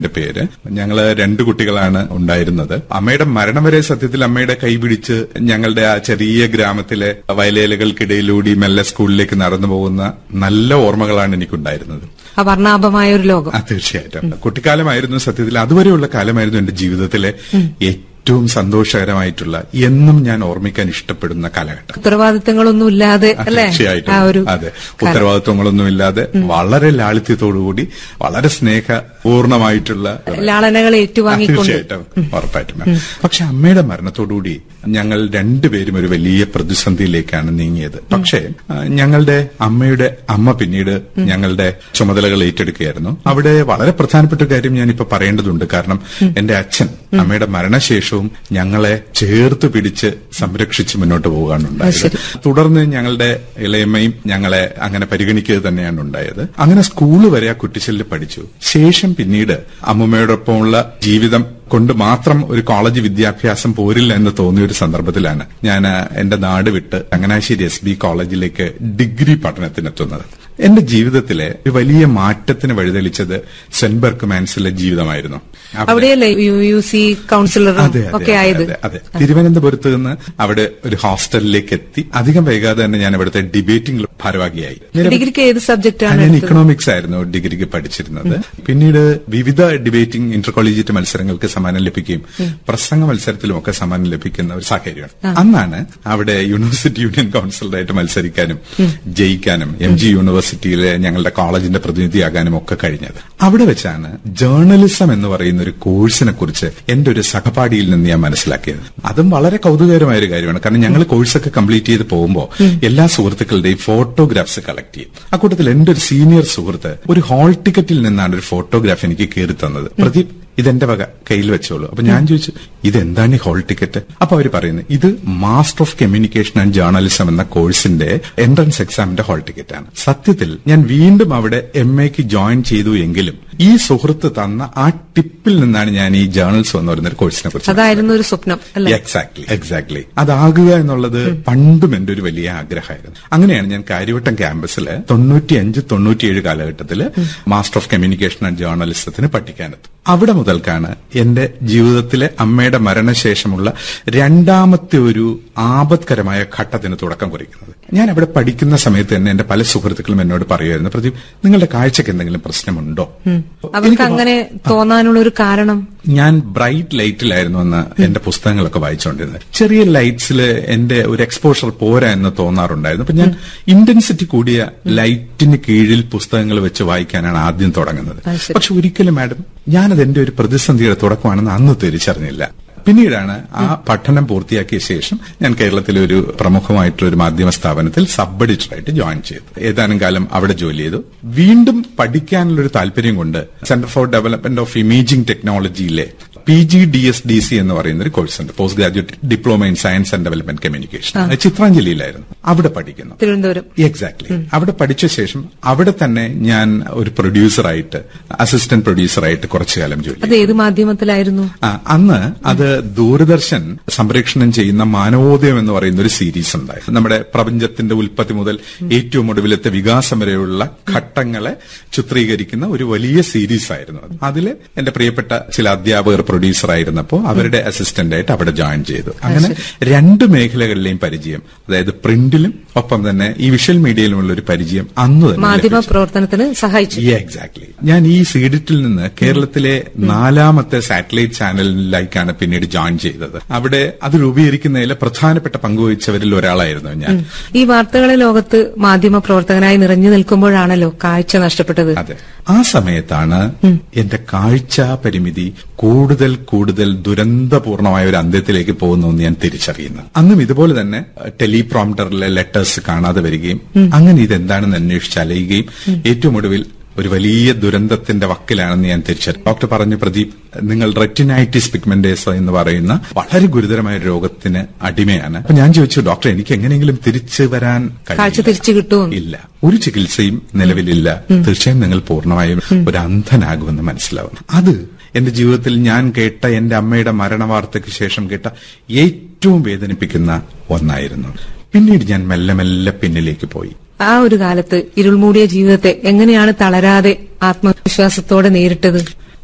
എന്റെ പേര് ഞങ്ങള് രണ്ടു കുട്ടികളാണ് ഉണ്ടായിരുന്നത് അമ്മയുടെ മരണം വരെ സത്യത്തിൽ അമ്മയുടെ കൈ പിടിച്ച് ഞങ്ങളുടെ ആ ചെറിയ ഗ്രാമത്തിലെ വയലേലകൾക്കിടയിലൂടെ മെല്ലെ സ്കൂളിലേക്ക് നടന്നു പോകുന്ന നല്ല ഓർമ്മകളാണ് എനിക്കുണ്ടായിരുന്നത് ആ വർണ്ണാഭമായ ഒരു ലോകം ആ തീർച്ചയായിട്ടും കുട്ടിക്കാലമായിരുന്നു സത്യത്തിൽ അതുവരെയുള്ള കാലമായിരുന്നു എന്റെ ജീവിതത്തിലെ ഏറ്റവും സന്തോഷകരമായിട്ടുള്ള എന്നും ഞാൻ ഓർമ്മിക്കാൻ ഇഷ്ടപ്പെടുന്ന കാലഘട്ടം ഉത്തരവാദിത്തങ്ങളൊന്നും ഇല്ലാതെ ആ, അല്ലെ തീർച്ചയായിട്ടും ആ ഒരു അതെ ഉത്തരവാദിത്വങ്ങളൊന്നുമില്ലാതെ വളരെ ലാളിത്യത്തോടുകൂടി വളരെ സ്നേഹപൂർണമായിട്ടുള്ള ലാളനകൾ ആ, ഏറ്റുവാങ്ങിക്കൊണ്ട് തീർച്ചയായിട്ടും ഉറപ്പായിട്ടും പക്ഷെ അമ്മയുടെ മരണത്തോടുകൂടി ഞങ്ങൾ രണ്ടുപേരും ഒരു വലിയ പ്രതിസന്ധിയിലേക്കാണ് നീങ്ങിയത് പക്ഷേ ആ, ഞങ്ങളുടെ അമ്മയുടെ അമ്മ പിന്നീട് ഞങ്ങളുടെ ചുമതലകൾ ഏറ്റെടുക്കുകയായിരുന്നു അവിടെ വളരെ പ്രധാനപ്പെട്ട ഒരു കാര്യം ഞാൻ ഇപ്പൊ പറയേണ്ടതുണ്ട് കാരണം എന്റെ അച്ഛൻ അമ്മയുടെ മരണശേഷവും ഞങ്ങളെ ചേർത്ത് പിടിച്ച് സംരക്ഷിച്ച് മുന്നോട്ട് പോവുകയാണ് ഉണ്ടായത് തുടർന്ന് ഞങ്ങളുടെ ഇളയമ്മയും ഞങ്ങളെ അങ്ങനെ പരിഗണിക്കുക തന്നെയാണ് ഉണ്ടായത് അങ്ങനെ സ്കൂൾ വരെ ആ കുട്ടിച്ചെല്ലിൽ പഠിച്ചു ശേഷം പിന്നീട് അമ്മൂമ്മയോടൊപ്പമുള്ള ജീവിതം കൊണ്ട് മാത്രം ഒരു കോളേജ് വിദ്യാഭ്യാസം പോരില്ല എന്ന് തോന്നിയ ഒരു സന്ദർഭത്തിലാണ് ഞാൻ ആ, എന്റെ നാട് വിട്ട് ചങ്ങനാശ്ശേരി എസ് ബി കോളേജിലേക്ക് ഡിഗ്രി പഠനത്തിനെത്തുന്നത് എന്റെ ജീവിതത്തിലെ ഒരു വലിയ മാറ്റത്തിന് വഴിതെളിച്ചത് സെന്റ് ബെർക്കുമാൻസിലെ ജീവിതമായിരുന്നു അവിടെ- അവിടെയല്ലേ യു യു സി കൌൺസിലറും അതെ, അതെ, ഒക്കെ അതെ, ആയത് അതെ, അതെ. തിരുവനന്തപുരത്ത് നിന്ന് അവിടെ ഒരു ഹോസ്റ്റലിലേക്ക് എത്തി അധികം വൈകാതെ തന്നെ ഞാൻ ഇവിടുത്തെ ഡിബേറ്റിംഗ് ഭാരവാഹിയായി ഡിഗ്രിക്ക് ഏത് സബ്ജക്റ്റ് ആണ് ഞാൻ എടുത്തത്? ഇക്കണോമിക്സ് ആയിരുന്നു ഡിഗ്രിക്ക് പഠിച്ചിരുന്നത് പിന്നീട് വിവിധ ഡിബേറ്റിംഗ് ഇന്റർ കോളേജിയറ്റ് മത്സരങ്ങൾക്ക് സമ്മാനം ലഭിക്കുകയും പ്രസംഗ മത്സരത്തിലും ഒക്കെ സമ്മാനം ലഭിക്കുന്ന ഒരു സാഹചര്യമാണ് അന്നാണ് അവിടെ യൂണിവേഴ്സിറ്റി യൂണിയൻ കൌൺസിലറായിട്ട് മത്സരിക്കാനും ജയിക്കാനും എം ജി യൂണിവേഴ്സിറ്റിയിലെ ഞങ്ങളുടെ കോളേജിന്റെ പ്രതിനിധിയാകാനും ഒക്കെ കഴിഞ്ഞത് അവിടെ വെച്ചാണ് ജേർണലിസം എന്ന് പറയുന്ന ഒരു കോഴ്സിനെ കുറിച്ച് എന്റെ ഒരു സഹപാഠിയിൽ നിന്ന് ഞാൻ മനസ്സിലാക്കിയത് അതും വളരെ കൗതുകകരമായ ഒരു കാര്യമാണ് കാരണം ഞങ്ങൾ കോഴ്സൊക്കെ കംപ്ലീറ്റ് ചെയ്ത് പോകുമ്പോൾ എല്ലാ സുഹൃത്തുക്കളുടെയും ഫോട്ടോഗ്രാഫ്സ് കളക്ട് ചെയ്യും അക്കൂട്ടത്തിൽ എന്റെ ഒരു സീനിയർ സുഹൃത്ത് ഒരു ഹാൾ ടിക്കറ്റിൽ നിന്നാണ് ഒരു ഫോട്ടോഗ്രാഫ് എനിക്ക് കയറി തന്നത് പ്രദീപ് ഇതെന്റെ വക കയ്യിൽ വെച്ചോളൂ അപ്പൊ ഞാൻ ചോദിച്ചു ഇതെന്താണ് ഈ ഹോൾ ടിക്കറ്റ് അപ്പൊ അവർ പറയുന്നത് ഇത് master of communication and journalism എന്ന കോഴ്സിന്റെ എൻട്രൻസ് എക്സാമിന്റെ ഹോൾ ടിക്കറ്റ് ആണ് സത്യത്തിൽ ഞാൻ വീണ്ടും അവിടെ എം എക്ക് ജോയിൻ ചെയ്തു എങ്കിലും ഈ സുഹൃത്ത് തന്ന ആ ടിപ്പിൽ നിന്നാണ് ഞാൻ ഈ ജേർണൽസ് എന്ന് പറയുന്ന ഒരു കോഴ്സിനെ കുറിച്ച് അതായിരുന്നു ഒരു സ്വപ്നം അല്ലെ എക്സാക്ട്ലി എക്സാക്ട്ലി അതാകുക എന്നുള്ളത് പണ്ടും എന്റെ ഒരു വലിയ ആഗ്രഹമായിരുന്നു അങ്ങനെയാണ് ഞാൻ കാര്യവട്ടം ക്യാമ്പസിൽ തൊണ്ണൂറ്റിയഞ്ച് തൊണ്ണൂറ്റിയേഴ് കാലഘട്ടത്തിൽ മാസ്റ്റർ ഓഫ് കമ്മ്യൂണിക്കേഷൻ ആൻഡ് ജേർണലിസത്തിന് പഠിക്കാനെത്തും അവിടെ മുതൽക്കാണ് എന്റെ ജീവിതത്തിലെ അമ്മയുടെ മരണശേഷമുള്ള രണ്ടാമത്തെ ഒരു ആപത്കരമായ ഘട്ടത്തിന് തുടക്കം കുറിക്കുന്നത് ഞാൻ അവിടെ പഠിക്കുന്ന സമയത്ത് തന്നെ എന്റെ പല സുഹൃത്തുക്കളും എന്നോട് പറയുമായിരുന്നു പ്രദീപ് നിങ്ങളുടെ കാഴ്ചക്ക് എന്തെങ്കിലും പ്രശ്നമുണ്ടോ അവർക്ക് അങ്ങനെ തോന്നാനുള്ള ഒരു കാരണം ഞാൻ ബ്രൈറ്റ് ലൈറ്റിലായിരുന്നു എന്ന് എന്റെ പുസ്തകങ്ങളൊക്കെ വായിച്ചുകൊണ്ടിരുന്നത് ചെറിയ ലൈറ്റ്സിൽ എന്റെ ഒരു എക്സ്പോഷർ പോരാ എന്ന് തോന്നാറുണ്ടായിരുന്നു അപ്പൊ ഞാൻ ഇന്റൻസിറ്റി കൂടിയ ലൈറ്റിന് കീഴിൽ പുസ്തകങ്ങൾ വെച്ച് വായിക്കാനാണ് ആദ്യം തുടങ്ങുന്നത് അത് ശരി. പക്ഷെ ഒരിക്കലും മാഡം ഞാനത് എന്റെ ഒരു പ്രതിസന്ധിയുടെ തുടക്കമാണെന്ന് അന്ന് തിരിച്ചറിഞ്ഞില്ല പിന്നീടാണ് ആ പഠനം പൂർത്തിയാക്കിയ ശേഷം ഞാൻ കേരളത്തിലെ ഒരു പ്രമുഖമായിട്ടുള്ള ഒരു മാധ്യമ സ്ഥാപനത്തിൽ സബ് എഡിറ്ററായിട്ട് ജോയിൻ ചെയ്തു ഏതാനും കാലം അവിടെ ജോലി ചെയ്തു വീണ്ടും പഠിക്കാനുള്ള ഒരു താല്പര്യം കൊണ്ട് centre for development of imaging ടെക്നോളജിയിലെ P G D S D C എന്ന് പറയുന്ന ഒരു കോഴ്സ് ഉണ്ട് post graduate diploma in science and development communication അത് ചിത്രാഞ്ജലിയിലായിരുന്നു അവിടെ പഠിക്കുന്നു തിരുവനന്തപുരം എക്സാക്ട്ലി അവിടെ പഠിച്ച ശേഷം അവിടെ തന്നെ ഞാൻ ഒരു പ്രൊഡ്യൂസറായിട്ട് അസിസ്റ്റന്റ് പ്രൊഡ്യൂസറായിട്ട് കുറച്ചു കാലം ജോലി ചെയ്തു. അത് ഏത് മാധ്യമത്തിലായിരുന്നു ആ, അന്ന് അത് ദൂരദർശൻ സംപ്രേഷണം ചെയ്യുന്ന മാനവോദയം എന്ന് പറയുന്ന ഒരു സീരീസ് ഉണ്ടായിരുന്നു നമ്മുടെ പ്രപഞ്ചത്തിന്റെ ഉൽപ്പത്തി മുതൽ ഏറ്റവും ഒടുവിലത്തെ വികാസം വരെയുള്ള ഘട്ടങ്ങളെ ചിത്രീകരിക്കുന്ന ഒരു വലിയ സീരീസ് ആയിരുന്നു അത് അതില് എന്റെ പ്രിയപ്പെട്ട ചില അധ്യാപകർ പ്രൊഡ്യൂസർ ആയിരുന്നപ്പോൾ അവരുടെ അസിസ്റ്റന്റ് ആയിട്ട് അവിടെ ജോയിൻ ചെയ്തു അങ്ങനെ രണ്ട് മേഖലകളിലെയും പരിചയം അതായത് പ്രിന്റിലും ഒപ്പം തന്നെ ഈ വിഷ്വൽ മീഡിയയിലുമുള്ള ഒരു പരിചയം അന്ന് തന്നെ മാധ്യമ ലഭിച്ചു. പ്രവർത്തനത്തിന് സഹായിച്ചു എക്സാക്ട്ലി ഞാൻ ഈ സീഡിറ്റിൽ നിന്ന് കേരളത്തിലെ നാലാമത്തെ സാറ്റലൈറ്റ് ചാനലിലേക്കാണ് പിന്നീട് ജോയിൻ ചെയ്തത് അവിടെ അത് രൂപീകരിക്കുന്നതിലെ പ്രധാനപ്പെട്ട പങ്കുവഹിച്ചവരിൽ ഒരാളായിരുന്നു ഞാൻ ഈ വാർത്തകളെ ലോകത്ത് മാധ്യമ പ്രവർത്തകനായി നിറഞ്ഞു നിൽക്കുമ്പോഴാണല്ലോ കാഴ്ച നഷ്ടപ്പെട്ടത് അതെ ആ സമയത്താണ് എന്റെ കാഴ്ച പരിമിതി കൂടുതൽ കൂടുതൽ ദുരന്തപൂർണമായ ഒരു അന്ത്യത്തിലേക്ക് പോകുന്നു എന്ന് ഞാൻ തിരിച്ചറിയുന്നത് അന്നും ഇതുപോലെ തന്നെ ടെലിപ്രോംപ്റ്ററിലെ ലെറ്റേഴ്സ് കാണാതെ വരികയും അങ്ങനെ ഇതെന്താണെന്ന് അന്വേഷിച്ച് അലയുകയും ഏറ്റവും ഒടുവിൽ ഒരു വലിയ ദുരന്തത്തിന്റെ വക്കിലാണെന്ന് ഞാൻ തിരിച്ചറിഞ്ഞു ഡോക്ടർ പറഞ്ഞു പ്രദീപ് നിങ്ങൾ റെറ്റിനൈറ്റിസ് പിഗ്മെന്റേസ എന്ന് പറയുന്ന വളരെ ഗുരുതരമായ ഒരു രോഗത്തിന് അടിമയാണ് അപ്പൊ ഞാൻ ചോദിച്ചു ഡോക്ടർ എനിക്ക് എങ്ങനെയെങ്കിലും തിരിച്ചു വരാൻ കാഴ്ച കഴിയില്ല." തിരിച്ചു കിട്ടുമോ ഇല്ല ഒരു ചികിത്സയും നിലവിലില്ല തീർച്ചയായും നിങ്ങൾ പൂർണ്ണമായും ഒരു അന്ധനാകുമെന്ന് മനസ്സിലാവും അത് എന്റെ ജീവിതത്തിൽ ഞാൻ കേട്ട എന്റെ അമ്മയുടെ മരണവാർത്തയ്ക്ക് ശേഷം കേട്ട ഏറ്റവും വേദനിപ്പിക്കുന്ന ഒന്നായിരുന്നു പിന്നീട് ഞാൻ മെല്ലെ മെല്ലെ പിന്നിലേക്ക് പോയി ആ ഒരു കാലത്ത് ഇരുൾമൂടിയ ജീവിതത്തെ എങ്ങനെയാണ് തളരാതെ ആത്മവിശ്വാസത്തോടെ നേരിട്ടത്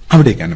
അവിടേക്കാണ്